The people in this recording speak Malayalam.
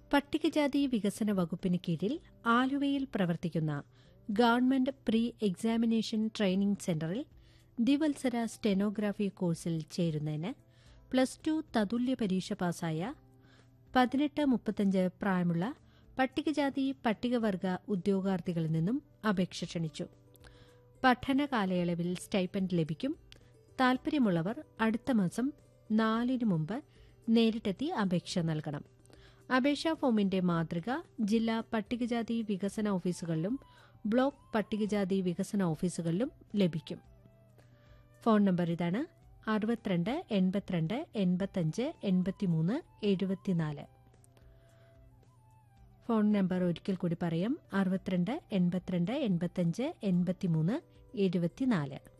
പട്ടികജാതി വികസന വകുപ്പിന് കീഴിൽ ആലുവയിൽ പ്രവർത്തിക്കുന്ന ഗവൺമെന്റ് പ്രീ എക്സാമിനേഷൻ ട്രെയിനിംഗ് സെന്ററിൽ ദ്വിവത്സര സ്റ്റെനോഗ്രാഫി കോഴ്സിൽ ചേരുന്നതിന് പ്ലസ് ടു തതുല്യ പരീക്ഷ പാസായ പതിനെട്ട് മുപ്പത്തഞ്ച് പ്രായമുള്ള പട്ടികജാതി പട്ടികവർഗ ഉദ്യോഗാർത്ഥികളിൽ നിന്നും അപേക്ഷ ക്ഷണിച്ചു പഠന കാലയളവിൽ സ്റ്റൈപ്പൻഡ് ലഭിക്കും താൽപ്പര്യമുള്ളവർ അടുത്ത മാസം നാലിന് മുമ്പ് നേരിട്ടെത്തി അപേക്ഷ നൽകണം അപേക്ഷാ ഫോമിന്റെ മാതൃക ജില്ലാ പട്ടികജാതി വികസന ഓഫീസുകളിലും ബ്ലോക്ക് പട്ടികജാതി വികസന ഓഫീസുകളിലും ലഭിക്കും ഫോൺ നമ്പർ ഇതാണ് അറുപത്തിരണ്ട് എൺപത്തിരണ്ട് എൺപത്തഞ്ച് എൺപത്തിമൂന്ന് എഴുപത്തിനാല് ഫോൺ നമ്പർ ഒരിക്കൽ കൂടി പറയാം അറുപത്തിരണ്ട് എൺപത്തിരണ്ട് എൺപത്തഞ്ച് എൺപത്തിമൂന്ന് എഴുപത്തിനാല്